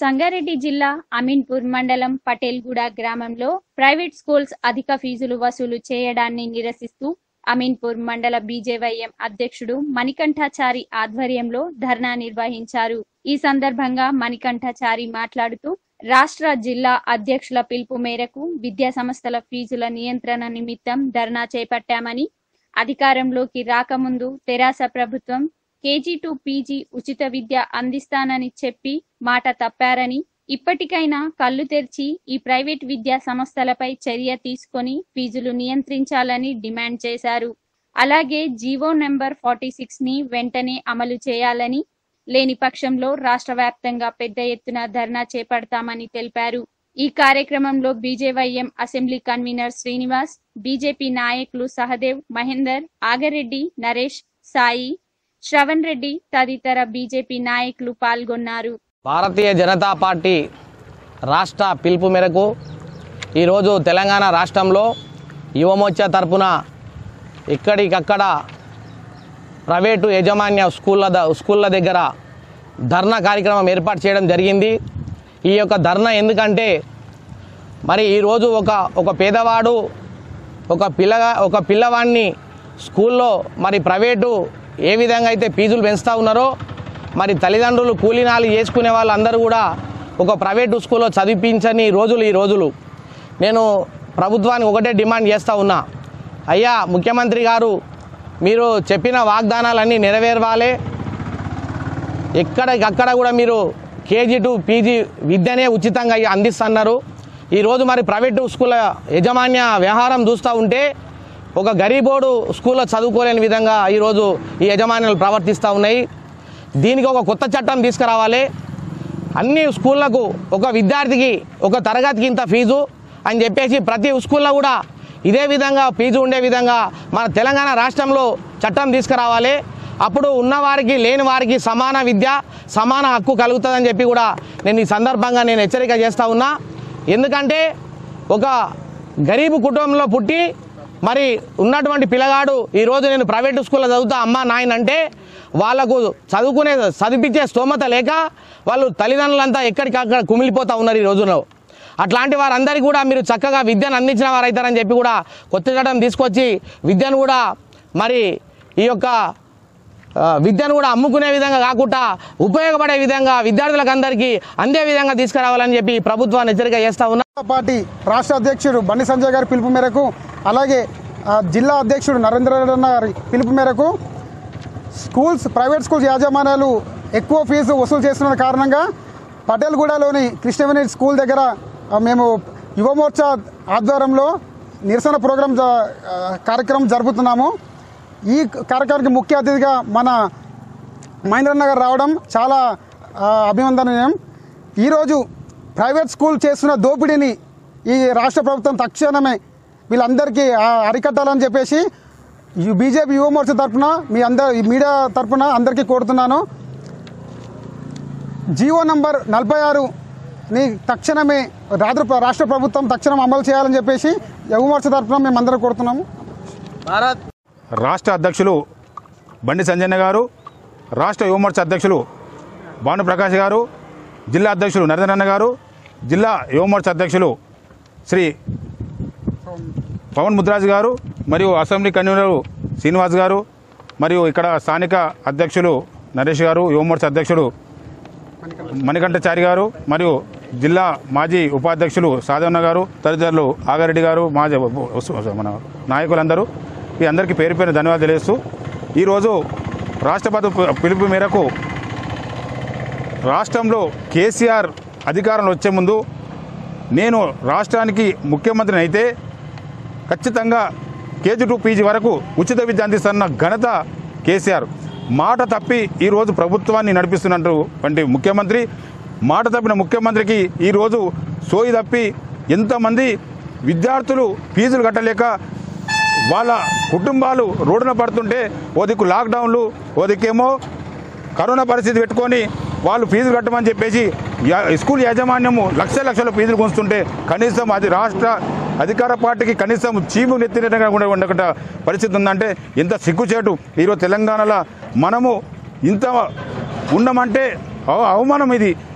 సంగారెడ్డి జిల్లా అమీన్పూర్ మండలం పటేల్గూడ గ్రామంలో ప్రైవేట్ స్కూల్స్ అధిక ఫీజులు వసూలు చేయడాన్ని నిరసిస్తూ అమీన్పూర్ మండల బీజేవైఎం అధ్యక్షుడు మణికంఠాచారి ఆధ్వర్యంలో ధర్నా నిర్వహించారు ఈ సందర్భంగా మణికంఠాచారి మాట్లాడుతూ రాష్ట్ర జిల్లా అధ్యక్షుల పిలుపు మేరకు విద్యా సంస్థల ఫీజుల నియంత్రణ నిమిత్తం ధర్నా చేపట్టామని అధికారంలోకి రాకముందు తెరాస ప్రభుత్వం కేజీ టు పీజీ ఉచిత విద్య అందిస్తానని చెప్పి మాట తప్పారని ఇప్పటికైనా కళ్ళు తెరిచి ఈ ప్రైవేట్ విద్యా సంస్థలపై చర్య తీసుకొని ఫీజులు నియంత్రించాలని డిమాండ్ చేశారు అలాగే జీవో నెంబర్ ఫార్టీ సిక్స్ ని వెంటనే అమలు చేయాలని లేని పక్షంలో రాష్ట్ర వ్యాప్తంగా పెద్ద ఎత్తున ధర్నా చేపడతామని తెలిపారు ఈ కార్యక్రమంలో BJYM assembly convener Srinivas BJP నాయకులు సహదేవ్ మహేందర్ ఆగరెడ్డి నరేష్ సాయి శ్రవణ్ రెడ్డి తదితర బీజేపీ నాయకులు పాల్గొన్నారు భారతీయ జనతా పార్టీ రాష్ట్ర పిలుపు మేరకు ఈరోజు తెలంగాణ రాష్ట్రంలో యువమోర్చా తరపున ఇక్కడికక్కడ ప్రైవేటు యాజమాన్య స్కూళ్ళ ద- స్కూళ్ళ దగ్గర ధర్నా కార్యక్రమం ఏర్పాటు చేయడం జరిగింది ఈ యొక్క ధర్నా ఎందుకంటే మరి ఈరోజు ఒక ఒక పేదవాడు ఒక పిల్లగా ఒక పిల్లవాడిని స్కూల్లో మరి ప్రైవేటు ఏ విధంగా అయితే ఫీజులు పెంచుతూ ఉన్నారో మరి తల్లిదండ్రులు కూలీనాలు చేసుకునే వాళ్ళందరూ కూడా ఒక ప్రైవేటు స్కూల్లో చదివించని రోజులు ఈ రోజులు నేను ప్రభుత్వానికి ఒకటే డిమాండ్ చేస్తూ ఉన్నా అయ్యా ముఖ్యమంత్రి గారు మీరు చెప్పిన వాగ్దానాలన్నీ నెరవేరవాలి ఎక్కడికక్కడ కూడా మీరు కేజీ టు పీజీ విద్యనే ఉచితంగా అందిస్తున్నారు ఈరోజు మరి ప్రైవేటు స్కూళ్ళ యజమాన్య వ్యవహారం చూస్తూ ఉంటే ఒక గరీబోడు స్కూల్లో చదువుకోలేని విధంగా ఈరోజు ఈ యజమాన్యాలు ప్రవర్తిస్తూ ఉన్నాయి దీనికి ఒక కొత్త చట్టం తీసుకురావాలి అన్ని స్కూళ్ళకు ఒక విద్యార్థికి ఒక తరగతికి ఇంత ఫీజు అని చెప్పేసి ప్రతి స్కూల్లో కూడా ఇదే విధంగా ఫీజు ఉండే విధంగా మన తెలంగాణ రాష్ట్రంలో చట్టం తీసుకురావాలి అప్పుడు ఉన్నవారికి లేని వారికి సమాన విద్య సమాన హక్కు కలుగుతుందని చెప్పి కూడా నేను ఈ సందర్భంగా నేను హెచ్చరిక చేస్తూ ఉన్నా ఎందుకంటే ఒక గరీబు కుటుంబంలో పుట్టి మరి ఉన్నటువంటి పిల్లగాడు ఈరోజు నేను ప్రైవేట్ స్కూల్లో చదువుతా అమ్మ నాయన అంటే వాళ్ళకు చదువుకునే చదివించే స్తోమత లేక వాళ్ళు తల్లిదండ్రులంతా ఎక్కడికక్కడ కుమిలిపోతూ ఉన్నారు ఈ రోజులో అట్లాంటి వారందరికీ కూడా మీరు చక్కగా విద్యను అందించిన వారైతారని చెప్పి కూడా కొత్త చట్టం తీసుకొచ్చి విద్యను కూడా మరి ఈ యొక్క ఆ, విద్యను కూడా అమ్ముకునే విధంగా కాకుండా ఉపయోగపడే విధంగా విద్యార్థులకు అందరికీ అందే విధంగా తీసుకురావాలని చెప్పి ప్రభుత్వాన్ని హెచ్చరిక చేస్తా ఉన్నా పార్టీ రాష్ట్ర అధ్యక్షుడు బండి సంజయ్ గారి పిలుపు మేరకు అలాగే ఆ, జిల్లా అధ్యక్షుడు నరేంద్ర రెడ్డి అన్న గారి పిలుపు మేరకు స్కూల్స్ ప్రైవేట్ స్కూల్స్ యాజమాన్యాలు ఎక్కువ ఫీజు వసూలు చేస్తున్న కారణంగా పటేల్గూడలోని కృష్ణవేణి స్కూల్ దగ్గర ఆ, మేము యువమోర్చా ఆధ్వర్యంలో నిరసన ప్రోగ్రాం జ- ఆ, కార్యక్రమం జరుపుతున్నాము ఈ కార్యక్రమానికి ముఖ్య అతిథిగా మన మహేంద్రన్న గారు రావడం చాలా ఆ, అభినందనీయం ఈరోజు ప్రైవేట్ స్కూల్ చేస్తున్న దోపిడీని ఈ రాష్ట్ర ప్రభుత్వం తక్షణమే వీళ్ళందరికీ ఆ, అరికట్టాలని చెప్పేసి ఈ బీజేపీ యువ మోర్చా తరఫున మీ అందరు ఈ మీడియా తరఫున అందరికీ కోరుతున్నాను జీవో నంబర్ నలభై ఆరుని తక్షణమే రాష్ట్ర రాష్ట్ర ప్రభుత్వం తక్షణం అమలు చేయాలని చెప్పేసి యువ మోర్చా తరఫున మేము అందరం కోరుతున్నాము భారత్ రాష్ట్ర అధ్యక్షులు బండి సంజయ్ గారు రాష్ట్ర యువమోర్చా అధ్యక్షులు భానుప్రకాష్ గారు జిల్లా అధ్యక్షులు నరేంద్రన్న గారు జిల్లా యువమోర్చా అధ్యక్షులు శ్రీ పవన్ ముద్రాజ్ గారు మరియు అసెంబ్లీ కన్వీనర్ శ్రీనివాస్ గారు మరియు ఇక్కడ స్థానిక అధ్యక్షులు నరేష్ గారు యువమోర్చా అధ్యక్షుడు మణికంఠచారి గారు మరియు జిల్లా మాజీ ఉపాధ్యక్షులు సాధవన్న గారు తదితరులు ఆగారెడ్డి గారు మాజీ మన నాయకులందరూ ఈ అందరికీ పేరు పేరు ధన్యవాదాలు తెలియజేస్తూ ఈరోజు రాష్ట్రపతి పిలుపు మేరకు రాష్ట్రంలో కేసీఆర్ అధికారంలో వచ్చే ముందు నేను రాష్ట్రానికి ముఖ్యమంత్రిని అయితే ఖచ్చితంగా కేజీ టు పీజీ వరకు ఉచిత విద్య అందిస్తున్న ఘనత కేసీఆర్ మాట తప్పి ఈరోజు ప్రభుత్వాన్ని నడిపిస్తున్నటువంటి ముఖ్యమంత్రి మాట తప్పిన ముఖ్యమంత్రికి ఈరోజు సోయి తప్పి ఎంతమంది విద్యార్థులు ఫీజులు కట్టలేక వాళ్ళ కుటుంబాలు రోడ్డున పడుతుంటే ఓ దిక్కు లాక్డౌన్లు ఓ దిక్కేమో కరోనా పరిస్థితి పెట్టుకొని వాళ్ళు ఫీజులు కట్టమని చెప్పేసి యా- స్కూల్ యాజమాన్యము లక్ష లక్షల ఫీజులు గుంచుతుంటే కనీసం అది రాష్ట్ర అధికార పార్టీకి కనీసం చీము నెత్తినట్టుగా కూడా ఉండకుండా పరిస్థితి ఉందంటే ఎంత సిగ్గుచేటు ఈరోజు తెలంగాణలో మనము ఇంత ఉన్నామంటే అవ- అవమానం ఇది